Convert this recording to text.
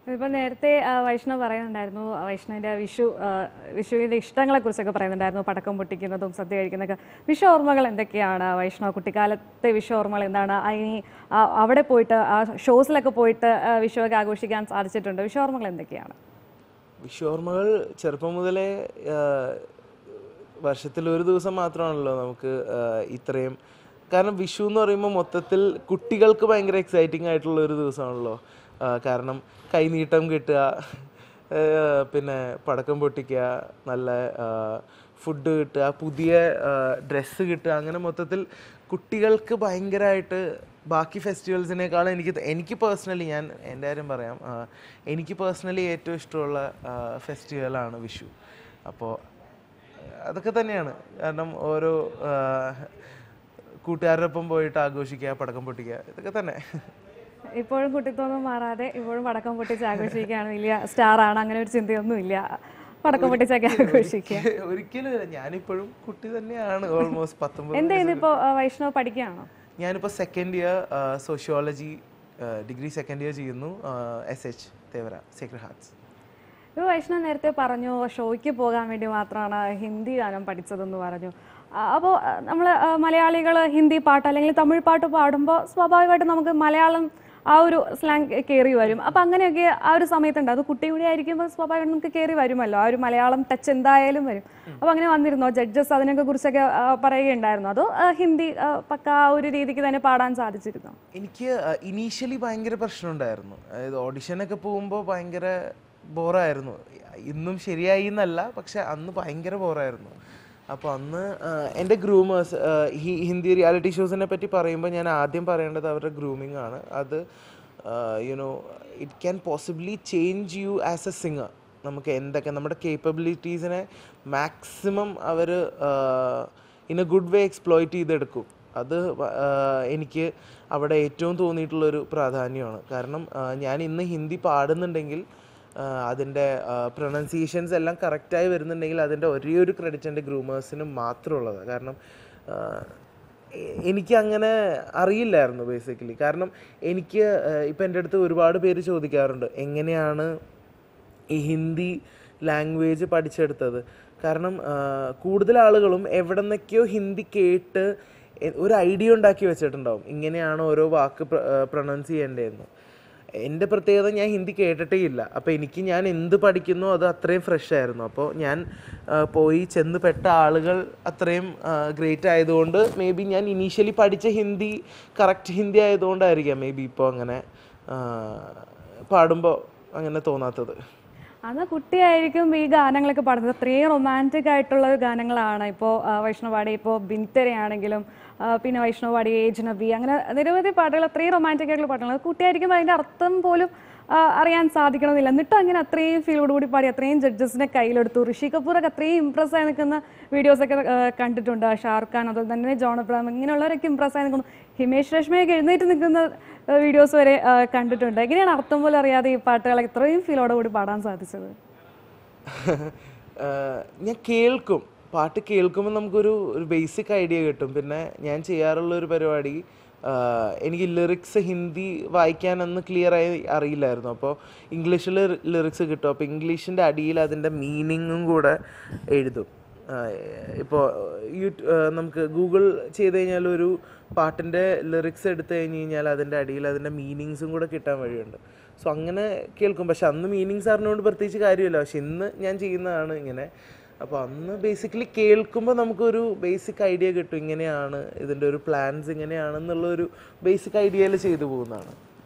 ഇപ്പം നേരത്തെ ആ, വൈഷ്ണവ് പറയുന്നുണ്ടായിരുന്നു ആ, വൈഷ്ണവിന്റെ വിഷു ആ, വിഷുവിന്റെ ഇഷ്ടങ്ങളെ കുറിച്ചൊക്കെ പറയുന്നുണ്ടായിരുന്നു പടക്കം പൊട്ടിക്കുന്നതും സദ്യ കഴിക്കുന്നതൊക്കെ വിഷു ഓർമ്മകൾ എന്തൊക്കെയാണ് വൈഷ്ണവ് കുട്ടിക്കാലത്തെ വിഷു ഓർമ്മകൾ എന്താണ് ആ, ഇനി ആ, അവിടെ പോയിട്ട് ആ ഷോസിലൊക്കെ പോയിട്ട് ആ, വിഷുവൊക്കെ ആഘോഷിക്കാൻ സാധിച്ചിട്ടുണ്ട് വിഷു ഓർമ്മകൾ എന്തൊക്കെയാണ് വിഷോർമ്മകൾ ചെറുപ്പം മുതലേ വർഷത്തിൽ ഒരു ദിവസം മാത്രമാണല്ലോ നമുക്ക് ആ, ഇത്രയും കാരണം വിഷു എന്ന് പറയുമ്പോൾ മൊത്തത്തിൽ കുട്ടികൾക്ക് ഭയങ്കര എക്സൈറ്റിംഗ് ആയിട്ടുള്ള ഒരു ദിവസമാണല്ലോ ആ, കാരണം കൈനീട്ടം കിട്ടുക ആ, പിന്നെ പടക്കം പൊട്ടിക്കുക നല്ല ഫുഡ് കിട്ടുക പുതിയ ഡ്രസ്സ് കിട്ടുക അങ്ങനെ മൊത്തത്തിൽ കുട്ടികൾക്ക് ഭയങ്കരമായിട്ട് ബാക്കി ഫെസ്റ്റിവൽസിനേക്കാളും എനിക്ക് ത- എനിക്ക് പേഴ്സണലി ഞാൻ എൻ്റെ കാര്യം പറയാം ആ, എനിക്ക് പേഴ്സണലി ഏറ്റവും ഇഷ്ടമുള്ള ഫെസ്റ്റിവലാണ് വിഷു അപ്പോൾ അതൊക്കെ തന്നെയാണ് കാരണം ഓരോ ആ, കൂട്ടുകാരുടെ ഒപ്പം പോയിട്ട് ആഘോഷിക്കുക പടക്കം പൊട്ടിക്കുക ഇതൊക്കെ തന്നെ ഇപ്പോഴും കുട്ടിത്തൊന്നും മാറാതെ ഇപ്പോഴും പടക്കം പൊട്ടിച്ച് ആഘോഷിക്കുകയാണ് വലിയ സ്റ്റാർ ആണ് അങ്ങനെ ഒരു ചിന്തയൊന്നുമില്ല പടക്കം പൊട്ടിച്ചൊക്കെ ആഘോഷിക്കുക ഒരിക്കലും ഇല്ല. ഞാനിപ്പോഴും കുട്ടി തന്നെയാണ് ഓൾമോസ്റ്റ് പത്തൊമ്പത് എന്താ ഇന്നിപ്പോ ആ, വൈഷ്ണവ് പഠിക്കുകയാണോ ഞാനിപ്പോൾ second year sociology degree second year ചെയ്യുന്നു S H Thevara sacred hearts ഇപ്പോൾ വൈഷ്ണവ് നേരത്തെ പറഞ്ഞു ഷോയ്ക്ക് പോകാൻ വേണ്ടി മാത്രമാണ് ഹിന്ദി ഗാനം പഠിച്ചതെന്ന് പറഞ്ഞു അപ്പോൾ നമ്മൾ മലയാളികൾ ഹിന്ദി പാട്ട് അല്ലെങ്കിൽ തമിഴ് പാട്ട് പാടുമ്പോൾ സ്വാഭാവികമായിട്ടും നമുക്ക് മലയാളം ആ ഒരു സ്ലാങ് കയറി വരും അപ്പോൾ അങ്ങനെയൊക്കെ ആ ഒരു സമയത്തുണ്ട് അത് കുട്ടി കൂടി ആയിരിക്കുമ്പോൾ സ്വാഭാവികമായിട്ടും നമുക്ക് കയറി വരുമല്ലോ ആ ഒരു മലയാളം ടച്ച് എന്തായാലും വരും അപ്പോൾ അങ്ങനെ വന്നിരുന്നോ ജഡ്ജസ് അതിനൊക്കെ കുറിച്ചൊക്കെ ആ, പറയുകയുണ്ടായിരുന്നോ അതോ ആ, ഹിന്ദി ആ, പക്ക ആ ഒരു രീതിക്ക് തന്നെ പാടാൻ സാധിച്ചിരുന്നോ എനിക്ക് ഇനീഷ്യലി ഭയങ്കര പ്രശ്നമുണ്ടായിരുന്നു അതായത് ഓഡിഷനൊക്കെ പോകുമ്പോൾ ഭയങ്കര ബോറായിരുന്നു ഇന്നും ശരിയായി എന്നല്ല പക്ഷെ അന്ന് ഭയങ്കര ബോറായിരുന്നു അപ്പോൾ അന്ന് ആ, എൻ്റെ ഗ്രൂമേഴ്സ് ഹിന്ദി റിയാലിറ്റി ഷോസിനെ പറ്റി പറയുമ്പോൾ ഞാൻ ആദ്യം പറയേണ്ടത് അവരുടെ ഗ്രൂമിംഗ് ആണ് അത് you know it can possibly change you as a singer നമുക്ക് എന്തൊക്കെ നമ്മുടെ കേപ്പബിലിറ്റീസിനെ മാക്സിമം അവർ in a good way exploit ചെയ്തെടുക്കും അത് വ- ആ, എനിക്ക് അവിടെ ഏറ്റവും തോന്നിയിട്ടുള്ളൊരു പ്രാധാന്യമാണ് കാരണം ആ, ഞാൻ ഇന്ന് ഹിന്ദി പാടുന്നുണ്ടെങ്കിൽ ആ, അതിൻ്റെ പ്രൊണൗൺസിയേഷൻസ് എല്ലാം കറക്റ്റായി വരുന്നുണ്ടെങ്കിൽ അതിൻ്റെ ഒരേ ഒരു ക്രെഡിറ്റ് എൻ്റെ ഗ്രൂമേഴ്സിന് മാത്രമുള്ളതാണ് കാരണം ആ, എ- എനിക്ക് അങ്ങനെ അറിയില്ലായിരുന്നു ബേസിക്കലി കാരണം എനിക്ക് ഇപ്പം എൻ്റെ അടുത്ത് ഒരുപാട് പേര് ചോദിക്കാറുണ്ട് എങ്ങനെയാണ് ഈ ഹിന്ദി ലാംഗ്വേജ് പഠിച്ചെടുത്തത് കാരണം ആ, കൂടുതൽ ആളുകളും എവിടെ നിന്നൊക്കെയോ ഹിന്ദി കേട്ട് എ- ഒരു ഐഡിയ ഉണ്ടാക്കി വെച്ചിട്ടുണ്ടാവും ഇങ്ങനെയാണ് ഓരോ വാക്ക് പ്രൊണൗൺസ് ചെയ്യേണ്ടതെന്ന് എൻ്റെ പ്രത്യേകത ഞാൻ ഹിന്ദി കേട്ടിട്ടേ ഇല്ല അപ്പോൾ എനിക്ക് ഞാൻ എന്ത് പഠിക്കുന്നോ അത് അത്രയും ഫ്രഷ് ആയിരുന്നു അപ്പോൾ ഞാൻ ആ, പോയി ചെന്ന് പെട്ട ആളുകൾ അത്രയും ഗ്രേറ്റ് ആയതുകൊണ്ട് മേ ബി ഞാൻ ഇനീഷ്യലി പഠിച്ച ഹിന്ദി കറക്റ്റ് ഹിന്ദി ആയതുകൊണ്ടായിരിക്കാം മേ ബി ഇപ്പോൾ അങ്ങനെ പാടുമ്പോൾ അങ്ങനെ തോന്നാത്തത് അന്ന് കുട്ടിയായിരിക്കും ഈ ഗാനങ്ങളൊക്കെ പാടുന്നത് അത്രയും റൊമാൻറ്റിക് ആയിട്ടുള്ള ഒരു ഗാനങ്ങളാണ് ഇപ്പോൾ വൈഷ്ണവാടി ഇപ്പോൾ ബിൻതരയാണെങ്കിലും ആ, പിന്നെ വൈഷ്ണവാടി ഏജ് നബി അങ്ങനെ നിരവധി പാട്ടുകൾ അത്രയും റൊമാൻറ്റിക് ആയിട്ടുള്ള പാട്ടുകൾ അത് കുട്ടിയായിരിക്കുമ്പോൾ അതിൻ്റെ അർത്ഥം പോലും ആ, അറിയാൻ സാധിക്കണമെന്നില്ല എന്നിട്ടും അങ്ങനെ അത്രയും ഫീലോടുകൂടി പാടി അത്രയും ജഡ്ജസിനെ കയ്യിലെടുത്തു ഋഷി കപൂറൊക്കെ അത്രയും ഇമ്പ്രസ് ആയി നിൽക്കുന്ന വീഡിയോസൊക്കെ കണ്ടിട്ടുണ്ട് ഷാറുഖ് ഖാൻ അതുപോലെ തന്നെ ജോൺ അബ്രാം ഇങ്ങനെയുള്ളവരൊക്കെ ഇമ്പ്രസ് ആയി നിൽക്കുന്നു ഹിമേഷ് രശ്മിയൊക്കെ എഴുന്നേറ്റ് നിൽക്കുന്ന വീഡിയോസ് വരെ ആ, കണ്ടിട്ടുണ്ട് എങ്ങനെയാണ് അർത്ഥം പോലും അറിയാതെ ഈ പാട്ടുകളൊക്കെ ഇത്രയും ഫീലോടുകൂടി പാടാൻ സാധിച്ചത് ആഹ് ഞാൻ കേൾക്കും പാട്ട് കേൾക്കുമ്പോൾ നമുക്കൊരു ഒരു ബേസിക് ഐഡിയ കിട്ടും പിന്നെ ഞാൻ ചെയ്യാറുള്ള ഒരു പരിപാടി ആഹ് എനിക്ക് ലിറിക്സ് ഹിന്ദി വായിക്കാനൊന്നും ക്ലിയർ ആയി അറിയില്ലായിരുന്നു അപ്പോൾ ഇംഗ്ലീഷിൽ ലിറിക്സ് കിട്ടും അപ്പോൾ ഇംഗ്ലീഷിൻ്റെ അടിയിൽ അതിൻ്റെ മീനിങ്ങും കൂടെ എഴുതും ഇപ്പോൾ യൂ നമുക്ക് ഗൂഗിൾ ചെയ്ത് കഴിഞ്ഞാൽ ഒരു പാട്ടിൻ്റെ ലിറിക്സ് എടുത്തു കഴിഞ്ഞ് കഴിഞ്ഞാൽ അതിൻ്റെ അടിയിൽ അതിൻ്റെ മീനിങ്സും കൂടെ കിട്ടാൻ വഴിയുണ്ട് സോ അങ്ങനെ കേൾക്കും പക്ഷെ അന്ന് മീനിങ്സ് അറിഞ്ഞുകൊണ്ട് പ്രത്യേകിച്ച് കാര്യമില്ല പക്ഷെ ഇന്ന് ഞാൻ ചെയ്യുന്നതാണ് ഇങ്ങനെ അപ്പോൾ അന്ന് ബേസിക്കലി കേൾക്കുമ്പോൾ നമുക്കൊരു ബേസിക് ഐഡിയ കിട്ടും ഇങ്ങനെയാണ് ഇതിൻ്റെ ഒരു പ്ലാൻസ് ഇങ്ങനെയാണെന്നുള്ള ഒരു ബേസിക് ഐഡിയയിൽ ചെയ്തു പോകുന്നതാണ്